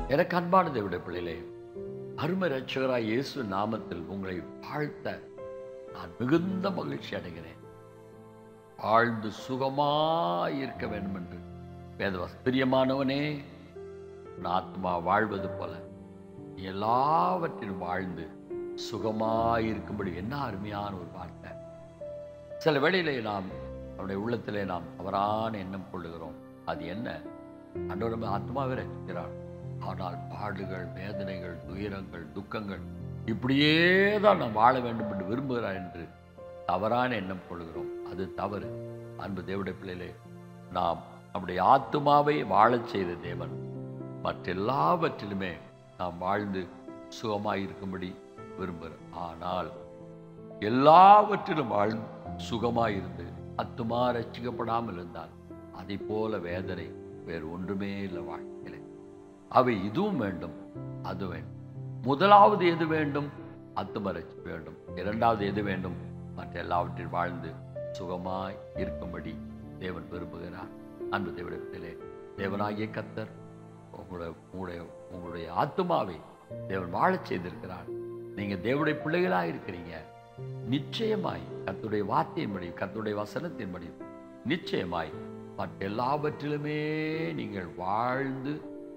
எனக்கு அன்பான தேவடைய பிள்ளைகளே அருமை ரட்சகராய் இயேசு நாமத்தில் உங்களை வாழ்த்த நான் மிகுந்த மகிழ்ச்சி அடைகிறேன் வாழ்ந்து சுகமாய் இருக்க வேண்டும் என்று வேதவாஸ் பிரியமானவனே உன் ஆத்மா வாழ்வது போல நீ எல்லாவற்றிலும் வாழ்ந்து சுகமாய் இருக்கும்படி என்ன அருமையான ஒரு வார்த்தை சில வேளையிலே நாம் நம்முடைய உள்ளத்திலே நாம் தவறான எண்ணம் கொள்ளுகிறோம் அது என்ன அன்றோட ஆத்மாவே ரசிக்கிறார் ஆனால் பாடுகள் வேதனைகள் துயரங்கள் துக்கங்கள் இப்படியே தான் நாம் வாழ வேண்டும் என்று விரும்புகிறார் என்று தவறான எண்ணம் கொள்கிறோம் அது தவறு அன்பு தேவடைய பிள்ளையிலே நாம் நம்முடைய ஆத்மாவை வாழச் செய்த தேவன் மற்றெல்லாவற்றிலுமே நாம் வாழ்ந்து சுகமாய் இருக்கும்படி விரும்புகிறோம் ஆனால் எல்லாவற்றிலும் வாழ்ந்து சுகமாயிருந்து அத்துமா ரட்சிக்கப்படாமல் இருந்தால் அதை போல வேதனை வேறு ஒன்றுமே இல்லை வாழ்க்கையில் அவை இதுவும் வேண்டும் அது வேண்டும் முதலாவது எது வேண்டும் அத்தும ரட்சி வேண்டும் இரண்டாவது எது வேண்டும் மற்ற எல்லாவற்றில் வாழ்ந்து சுகமாய் இருக்கும்படி தேவன் விரும்புகிறார் அன்பு தேவனிடத்திலே தேவனாகிய கத்தர் உங்களுடைய உங்களுடைய உங்களுடைய ஆத்மாவை தேவன் வாழச் செய்திருக்கிறார் நீங்க தேவனுடைய பிள்ளைகளாக இருக்கிறீங்க நிச்சயமாய் கத்துடைய வார்த்தையின்படி கத்துடைய வசனத்தின்படி நிச்சயமாய் மற்ற எல்லாவற்றிலுமே நீங்கள் வாழ்ந்து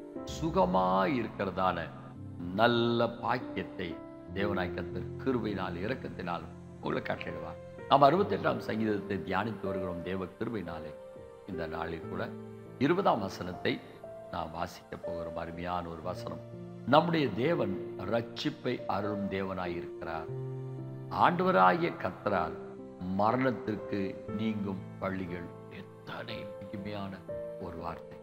சுகமாய் இருக்கிறதான நல்ல பாக்கியத்தை தேவனாய் கத்தர் கிருபையினால் இரக்கத்தினால் உங்களை கட்டளிடுவார் நாம் அறுபத்தெட்டாம் சங்கீதத்தை தியானித்து வருகிறோம் தேவ கிருபையினாலே இந்த நாளில் கூட இருபதாம் வசனத்தை நாம் வாசிக்க போகிறோம் அருமையான ஒரு வசனம் நம்முடைய தேவன் ரட்சிப்பை அருளும் தேவனாய் இருக்கிறார் ஆண்டவராகிய கத்தரால் மரணத்திற்கு நீங்கும் வழிகள் எத்தனை மகிமையான ஒரு வார்த்தை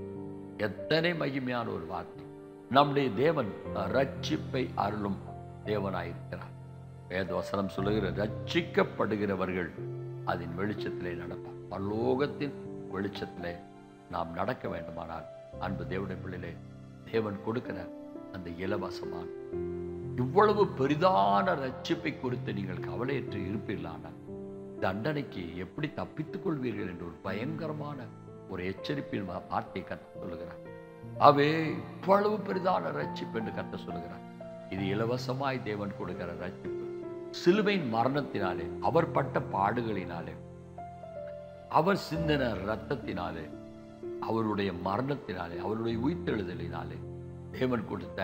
எத்தனை மகிமையான ஒரு வார்த்தை நம்முடைய தேவன் ரட்சிப்பை அருளும் தேவனாயிருக்கிறார் வேதவசனம் சொல்லுகிற ரட்சிக்கப்படுகிறவர்கள் அதன் வெளிச்சத்திலே நடப்பார் பரலோகத்தின் வெளிச்சத்திலே நாம் நடக்க வேண்டுமானால் அன்பு தேவனுடைய பிள்ளையிலே தேவன் கொடுக்கிற அந்த இலவசமான இவ்வளவு பெரிதான ரட்சிப்பை குறித்து நீங்கள் கவலையற்று இருப்பீர்களானால் தண்டனைக்கு எப்படி தப்பித்துக் கொள்வீர்கள் என்று ஒரு பயங்கரமான ஒரு எச்சரிப்பின் வா- வார்த்தை கத்த சொல்லுகிறார் அவே இவ்வளவு பெரிதான ரட்சிப்பு என்று கத்த சொல்லுகிறார் இது இலவசமாய் தேவன் கொடுக்கிற ரட்சிப்பு சிலுவையின் மரணத்தினாலே அவர் பட்ட பாடுகளினாலே அவர் சிந்தின ரத்தத்தினாலே அவருடைய மரணத்தினாலே அவருடைய உயிர்த்தெழுதலினாலே தேவன் கொடுத்த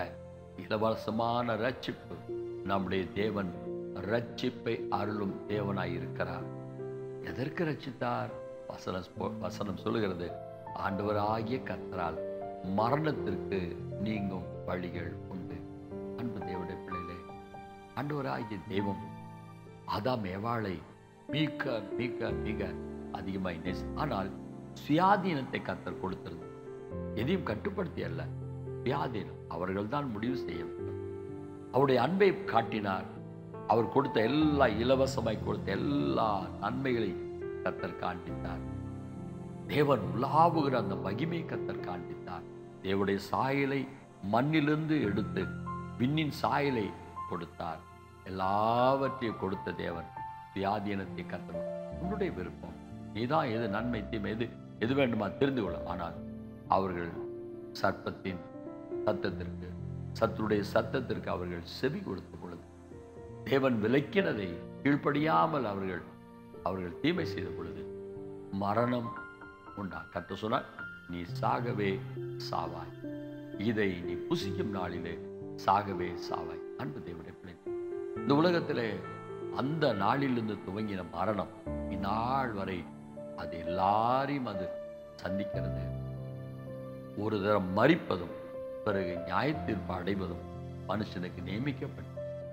இலவசமான ரட்சிப்பு நம்முடைய தேவன் ரட்சிப்பை அருளும் தேவனாய் இருக்கிறார் எதற்கு ரட்சித்தார் வசனம் ஸ்போ- வசனம் சொல்லுகிறது ஆண்டவராகிய கர்த்தரால் மரணத்திற்கு நீங்கும் வழிகள் உண்டு அன்பு தேவனுடைய பிள்ளைகளே ஆண்டவராகிய தெய்வம் ஆதாம் ஏவாளை மிக மிக மிக அதிகமாய் நேசி ஆனால் சுயாதீனத்தை கத்தர் கொடுத்திருந்தார் எதையும் கட்டுப்படுத்தி அல்ல சுயாதீனம் அவர்கள் தான் முடிவு செய்ய வேண்டும் அவருடைய அன்பை காட்டினார் அவர் கொடுத்த எல்லா இலவசமாய் கொடுத்த எல்லா நன்மைகளை கத்தர் காண்பித்தார் தேவன் உலாவுகிற அந்த மகிமை கத்தர் காண்பித்தார் தேவனுடைய சாயலை மண்ணிலிருந்து எடுத்து விண்ணின் சாயலை கொடுத்தார் எல்லாவற்றையும் கொடுத்த தேவன் சுயாதீனத்தை கத்தர் உன்னுடைய விருப்பம் நீதான் எது நன்மை தீமை எது எது வேண்டுமா தெரிந்து கொள்ள ஆனால் அவர்கள் சர்ப்பத்தின் சத்தத்திற்கு சத்துடைய சத்தத்திற்கு அவர்கள் செவி கொடுத்த பொழுது தேவன் விலக்கினதை கீழ்ப்படியாமல் அவர்கள் அவர்கள் தீமை செய்த பொழுது மரணம் உண்டா கத்த சொன்னார் நீ சாகவே சாவாய் இதை நீ புசிக்கும் நாளிலே சாகவே சாவாய் அன்பு தேவனுடைய பிள்ளை இந்த உலகத்திலே அந்த நாளிலிருந்து துவங்கின மரணம் இந்நாள் வரை அது எல்லாரையும் அது சந்திக்கிறது ஒரு தரம் மறிப்பதும் பிறகு நியாயத்தீர்ப்பு அடைவதும் மனுஷனுக்கு நியமிக்கப்பட்டது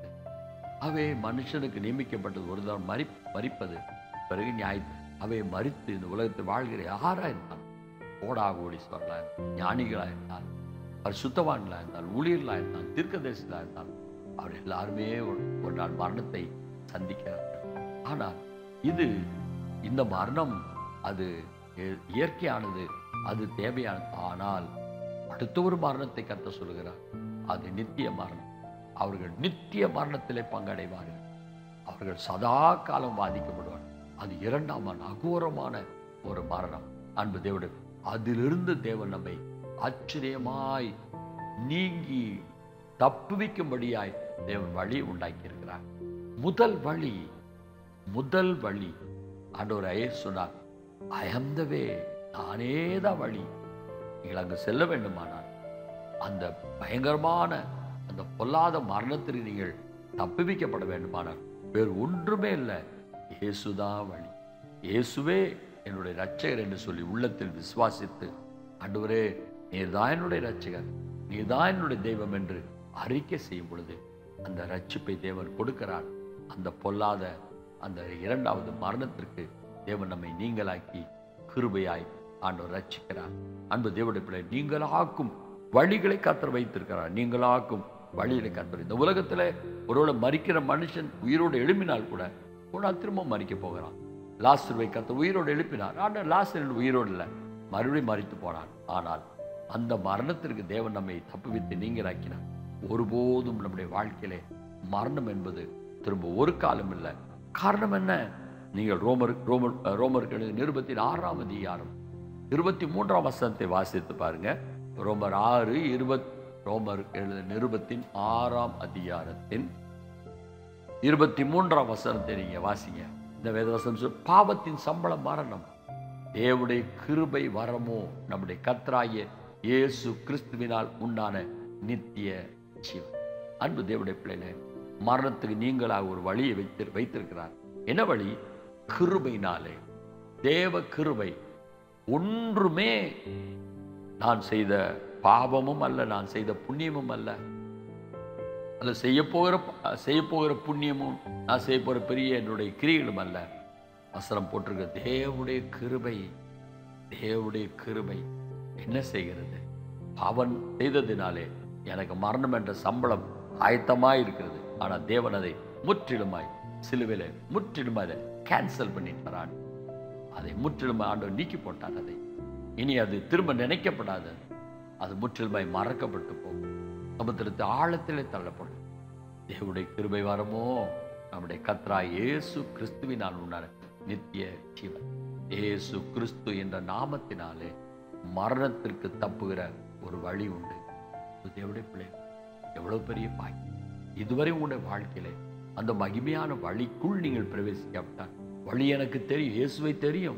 அவை மனுஷனுக்கு நியமிக்கப்பட்டது ஒரு தரம் மறி மறிப்பது பிறகு நியாய அவை மறித்து இந்த உலகத்தில் வாழ்கிற யாரா இருந்தாலும் கோடா கோடீஸ்வரர்களாக இருந்தால் ஞானிகளாக இருந்தால் அவர் சுத்தவான்களாக இருந்தால் ஊழியர்களாக இருந்தால் தீர்க்கதரிசிகளாக இருந்தால் அவர் எல்லாருமே ஒரு ஒரு நாள் மரணத்தை சந்திக்கிறார்கள் ஆனால் இது இந்த மரணம் அது இய- இயற்கையானது அது தேவையானது ஆனால் அடுத்த ஒரு மரணத்தை கத்த சொல்லுகிறார் அது நித்திய மரணம் அவர்கள் நித்திய மரணத்திலே பங்கடைவார்கள் அவர்கள் சதா காலம் பாதிக்கப்படுவார்கள் அது இரண்டாம் மரணம் அகோரமான ஒரு மரணம் அன்பு தேவடு அதிலிருந்து தேவன் நம்மை ஆச்சரியமாய் நீங்கி தப்புவிக்கும்படியாய் தேவன் வழி உண்டாக்கி இருக்கிறார் முதல் வழி முதல் வழி ஆண்டவர் ஐயே சொன்னார் அயந்தவே நானே தான் வழி நீங்கள் அங்கு செல்ல வேண்டுமானால் அந்த பயங்கரமான அந்த பொல்லாத மரணத்திற்கு நீங்கள் தப்புவிக்கப்பட வேண்டுமானால் வேறு ஒன்றுமே இல்லை இயேசுதான் வழி இயேசுவே என்னுடைய ரட்சகர் என்று சொல்லி உள்ளத்தில் விசுவாசித்து ஆண்டவரே நீர்தான் என்னுடைய ரட்சகர் நீர்தான் என்னுடைய தெய்வம் என்று அறிக்கை செய்யும் பொழுது அந்த ரட்சிப்பை தேவன் கொடுக்கிறார் அந்த பொல்லாத அந்த இரண்டாவது மரணத்திற்கு தேவன் நம்மை நீங்களாக்கி கிருபையாய் ஆண்டவர் ரட்சிக்கிறார் அன்பு தேவனுடைய பிள்ளை நீங்களாக்கும் வழிகளை கத்தர் வைத்திருக்கிறார் நீங்களாக்கும் வழிகளை கத்தர் இந்த உலகத்துல ஒருவேளை மறிக்கிற மனுஷன் உயிரோடு எழுப்பினால் கூட ஒரு நாள் திரும்ப மறிக்க போகிறான் லாஸ்டர்வை கத்த உயிரோடு எழுப்பினார் ஆனால் லாஸ்டர் உயிரோடு இல்லை மறுபடியும் மறித்து போனான் ஆனால் அந்த மரணத்திற்கு தேவன் நம்மை தப்புவித்து நீங்களாக்கினார் ஒருபோதும் நம்முடைய வாழ்க்கையிலே மரணம் என்பது திரும்ப ஒரு காலம் இல்லை காரணம் என்ன நீங்கள் ரோமர் ரோமர் ரோமர்கள் நிருபத்தின் ஆறாம் அதிகாரம் இருபத்தி மூன்றாம் வசனத்தை வாசித்து பாருங்க ரோமர் ஆறு இருபத் ரோமர் எழுத நிருபத்தின் ஆறாம் அதிகாரத்தின் இருபத்தி மூன்றாம் வசனத்தை நீங்க வாசிங்க இந்த வேதவசனம் சொல் பாவத்தின் சம்பளம் மரணம் தேவனுடைய கிருபை வரமோ நம்முடைய கத்ராய இயேசு கிறிஸ்துவினால் உண்டான நித்திய ஜீவன் அன்பு தேவனுடைய பிள்ளைகளே மரணத்துக்கு நீங்களாக ஒரு வழியை வைத்து வைத்திருக்கிறார் என்ன வழி கிருபைனாலே தேவ கிருபை ஒன்றுமே நான் செய்த பாவமும் அல்ல நான் செய்த புண்ணியமும் அல்ல அல்ல செய்ய போகிற செய்ய போகிற புண்ணியமும் நான் செய்ய போகிற பெரிய என்னுடைய கிரிகளும் அல்ல வசனம் போட்டிருக்க தேவனுடைய கிருபை தேவனுடைய கிருபை என்ன செய்கிறது அவன் செய்ததினாலே எனக்கு மரணம் என்ற சம்பளம் ஆயத்தமாய் இருக்கிறது ஆனால் தேவன் அதை முற்றிலுமாய் சிலுவையில் முற்றிலுமாய் அதை கேன்சல் பண்ணிட்டாரான் அதை முற்றிலுமாய் ஆண்டவர் நீக்கி போட்டார் அதை இனி அது திரும்ப நினைக்கப்படாது அது முற்றிலுமாய் மறக்கப்பட்டு போகும் சமுத்திரத்து ஆழத்திலே தள்ளப்படும் தேவனுடைய கிருபை வரமோ நம்முடைய கத்ரா இயேசு கிறிஸ்துவினால் உண்டான நித்திய ஜீவன் இயேசு கிறிஸ்து என்ற நாமத்தினாலே மரணத்திற்கு தப்புகிற ஒரு வழி உண்டு இது தேவனுடைய பிள்ளை எவ்வளவு பெரிய பாய் இதுவரை உங்களுடைய வாழ்க்கையிலே அந்த மகிமையான வழிக்குள் நீங்கள் பிரவேசிக்காவிட்டால் வழி எனக்கு தெரியும் இயேசுவை தெரியும்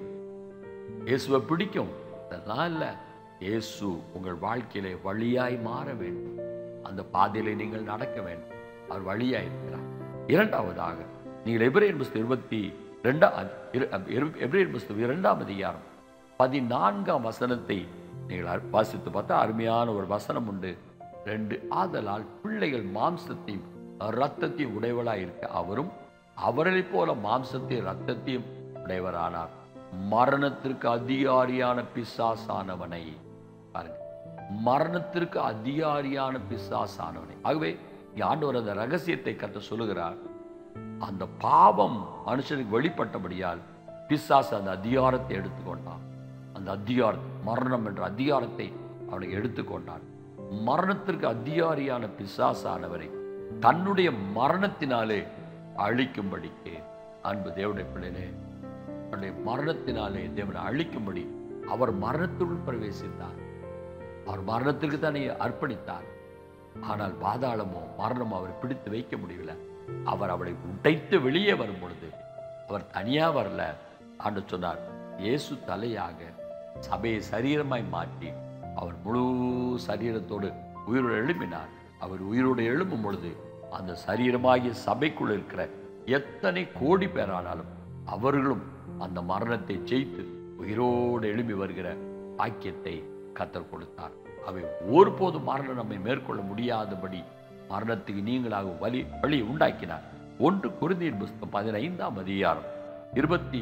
இயேசுவை பிடிக்கும் அதெல்லாம் இல்லை இயேசு உங்கள் வாழ்க்கையிலே வழியாய் மாற வேண்டும் அந்த பாதையிலே நீங்கள் நடக்க வேண்டும் அவர் வழியாய் இருக்கிறார் இரண்டாவதாக நீங்கள் எபிரேயர் புஸ்தகம் இருபத்தி ரெண்டாம் எபிரேயர் புஸ்தகம் இரண்டாம் அதிகாரம் பதினான்காம் வசனத்தை நீங்கள் வாசித்து பார்த்தா அருமையான ஒரு வசனம் உண்டு ரெண்டு ஆதலால் பிள்ளைகள் மாம்சத்தையும் ரத்தத்தையும் உடையவளாய் இருக்க அவரும் அவர்களைப் போல மாம்சத்தையும் ரத்தத்தையும் உடையவரானார் மரணத்திற்கு அதிகாரியான பிசாசானவனை பாருங்க மரணத்திற்கு அதிகாரியான பிசாசானவனை ஆகவே இங்கே ஆண்டவர் அந்த ரகசியத்தை கற்று சொல்லுகிறார் அந்த பாவம் மனுஷனுக்கு வெளிப்பட்டபடியால் பிசாசு அந்த அதிகாரத்தை எடுத்துக்கொண்டான் அந்த அதிகாரம் மரணம் என்ற அதிகாரத்தை அவனுக்கு எடுத்துக்கொண்டான் மரணத்திற்கு அதிகாரியான பிசாசானவரை தன்னுடைய மரணத்தினாலே அழிக்கும்படிக்கு அன்பு தேவனுடைய பிள்ளைனே தன்னுடைய மரணத்தினாலே தேவனை அழிக்கும்படி அவர் மரணத்துக்குள் பிரவேசித்தார் அவர் மரணத்திற்கு தானே அர்ப்பணித்தார் ஆனால் பாதாளமோ மரணமோ அவரை பிடித்து வைக்க முடியல அவர் அவளை உடைத்து வெளியே வரும் பொழுது அவர் தனியா வரல ஆண்டு சொன்னார் இயேசு தலையாக சபையை சரீரமாய் மாற்றி அவர் முழு சரீரத்தோடு உயிரோடு எழுப்பினார் அவர் உயிரோடு எழும்பும் பொழுது அந்த சரீரமாகிய சபைக்குள் இருக்கிற எத்தனை கோடி பேரானாலும் அவர்களும் அந்த மரணத்தை ஜெயித்து உயிரோடு எழும்பி வருகிற பாக்கியத்தை கத்தர் கொடுத்தார் அவை ஒருபோதும் மரணம் நம்மை மேற்கொள்ள முடியாதபடி மரணத்துக்கு நீங்களாக வழி வழி உண்டாக்கினார் ஒன்று குருந்தீர் புஸ்தகம் பதினைந்தாம் அதிகாரம் இருபத்தி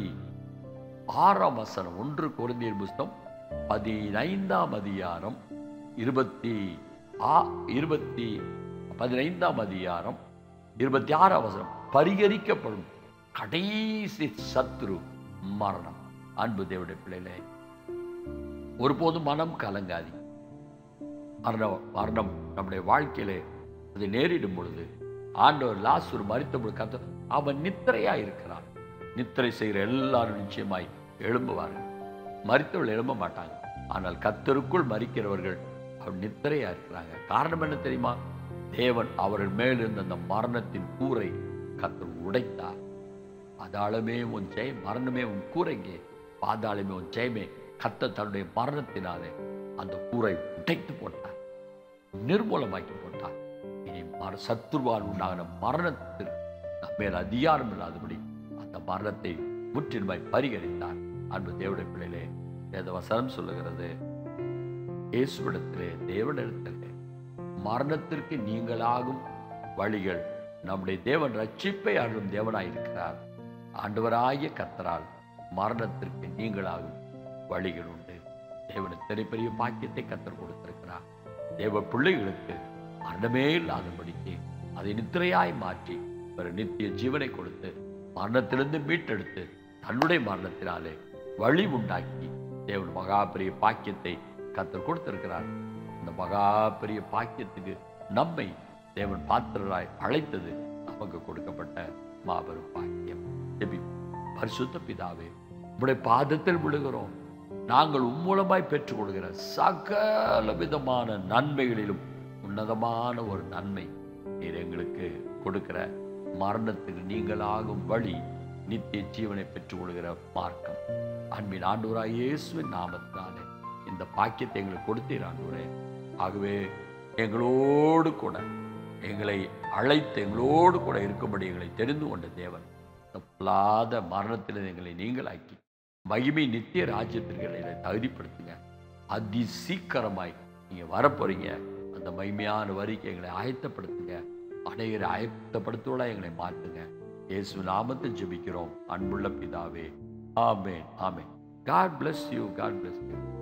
ஆறாம் வசனம் ஒன்று குருந்தீர் புஸ்தகம் பதினைந்தாம் அதிகாரம் இருபத்தி ஆ இருபத்தி பதினைந்தாம் அதிகாரம் இருபத்தி ஆறாம் வசனம் பரிகரிக்கப்படும் கடைசி சத்ரு மரணம் அன்பு தேவடைய பிள்ளைகளே ஒருபோதும் மனம் கலங்காதி மரணம் மரணம் நம்முடைய வாழ்க்கையிலே அது நேரிடும் பொழுது ஆண்டவர் லாசூர் மறித்த பொழுது கத்த அவன் நித்திரையா இருக்கிறான் நித்திரை செய்கிற எல்லாரும் நிச்சயமாய் எழும்புவார்கள் மறித்தவர்கள் எழும்ப மாட்டாங்க ஆனால் கத்தருக்குள் மறிக்கிறவர்கள் அவர் நித்திரையா இருக்கிறாங்க காரணம் என்ன தெரியுமா தேவன் அவர்கள் மேலிருந்த அந்த மரணத்தின் கூரை கத்தர் உடைத்தார் பாதாளமே உன் ஜெயம் மரணமே உன் கூரைங்கே பாதாளமே உன் ஜெயமே கத்த தன்னுடைய மரணத்தினாலே அந்த கூரை உடைத்து போட்டார் நிர்மூலமாக்கி போட்டார் இனி மர சத்துருவால் உண்டாகின மரணத்திற்கு நம்ம மேல் அதிகாரம் இல்லாதபடி அந்த மரணத்தை முற்றிலுமாய் பரிகரித்தார் அன்பு தேவடைய பிள்ளையிலே வேத வசனம் சொல்லுகிறது இயேசுவிடத்திலே தேவனிடத்திலே மரணத்திற்கு நீங்களாகும் வழிகள் நம்முடைய தேவன் ரட்சிப்பை அருளும் தேவனாயிருக்கிறார் ஆண்டவராகிய கத்தரால் மரணத்திற்கு நீங்களாகும் வழிகள் உண்டு தேவன் இத்தனை பெரிய பாக்கியத்தை கத்தர் கொடுத்திருக்கிறார் தேவ பிள்ளைகளுக்கு மரணமே இல்லாதபடிக்கு அதை நித்திரையாய் மாற்றி ஒரு நித்திய ஜீவனை கொடுத்து மரணத்திலிருந்து மீட்டெடுத்து தன்னுடைய மரணத்தினாலே வழி உண்டாக்கி தேவன் மகா பெரிய பாக்கியத்தை கத்தர் கொடுத்திருக்கிறார் அந்த மகா பெரிய பாக்கியத்துக்கு நம்மை தேவன் பாத்திரராய் அழைத்தது நமக்கு கொடுக்கப்பட்ட மாபெரும் பாக்கியம் ஜெபி பரிசுத்த பிதாவே உம்முடைய பாதத்தில் விழுகிறோம் நாங்கள் உம்மூலமாய் பெற்றுக் கொடுக்கிற சகல விதமான நன்மைகளிலும் உன்னதமான ஒரு நன்மை நீர் எங்களுக்கு கொடுக்கிற மரணத்துக்கு நீங்களாகும் வழி நித்திய ஜீவனை பெற்றுக் கொள்கிற மார்க்கம் அன்பின் ஆண்டவராய் இயேசுவின் நாமத்தினாலே இந்த பாக்கியத்தை எங்களுக்கு கொடுத்தீர் ஆண்டவரே ஆகவே எங்களோடு கூட எங்களை அழைத்து எங்களோடு கூட இருக்கும்படி எங்களை தெரிந்து கொண்ட தேவன் இந்த பொல்லாத மரணத்தில் எங்களை நீங்களாக்கி மகிமை நித்திய ராஜ்யத்திற்கு எங்களை தகுதிப்படுத்துங்க அதி சீக்கிரமாய் நீங்கள் வரப்போறீங்க அந்த மகிமையான வரிக்கு எங்களை ஆயத்தப்படுத்துங்க அனைவரை ஆயத்தப்படுத்துவதா எங்களை மாற்றுங்க இயேசு நாமத்தை ஜெபிக்கிறோம் அன்புள்ள பிதாவே ஆமேன் ஆமேன் God bless you God bless you